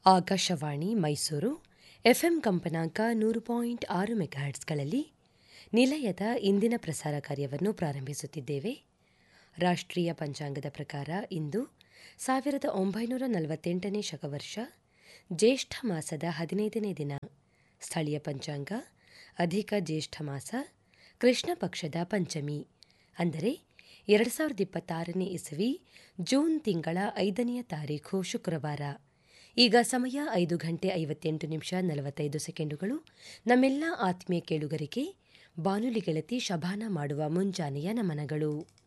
Akashvani Mysuru FM ಕಂಪನಾಂಕ ನೂರು point ಆರು ಮೆಗಾಹರ್ಟ್ಸ್ಗಳಲ್ಲಿ ನಿಲಯದ ಇಂದಿನ ಪ್ರಸಾರ ಕಾರ್ಯವನ್ನು ಪ್ರಾರಂಭಿಸುತ್ತಿದ್ದೇವೆ ರಾಷ್ಟ್ರೀಯ ಪಂಚಾಂಗದ ಪ್ರಕಾರ ಇಂದು ಸಾವಿರದ ಒಂಬೈನೂರ ನಲವತ್ತೆಂಟನೇ ಶಕವರ್ಷ ಜ್ಯೇಷ್ಠ ಮಾಸದ ಹದಿನೈದನೇ ದಿನ ಸ್ಥಳೀಯ ಪಂಚಾಂಗ ಅಧಿಕ ಜ್ಯೇಷ್ಠ ಮಾಸ ಕೃಷ್ಣ ಪಕ್ಷದ ಪಂಚಮಿ ಅಂದರೆ ಎರಡು ಸಾವಿರದ ಇಪ್ಪತ್ತಾರನೇ ಇಸವಿ ಜೂನ್ ತಿಂಗಳ ಐದನೆಯ ತಾರೀಖು ಶುಕ್ರವಾರ ಈಗ ಸಮಯ ಐದು ಗಂಟೆ ಐವತ್ತೆಂಟು ನಿಮಿಷ ನಲವತ್ತೈದು ಸೆಕೆಂಡುಗಳು ನಮ್ಮೆಲ್ಲ ಆತ್ಮೀಯ ಕೇಳುಗರಿಗೆ ಬಾನುಲಿ ಗೆಳತಿ ಶಭಾನ ಮಾಡುವ ಮುಂಜಾನೆಯ ನಮನಗಳು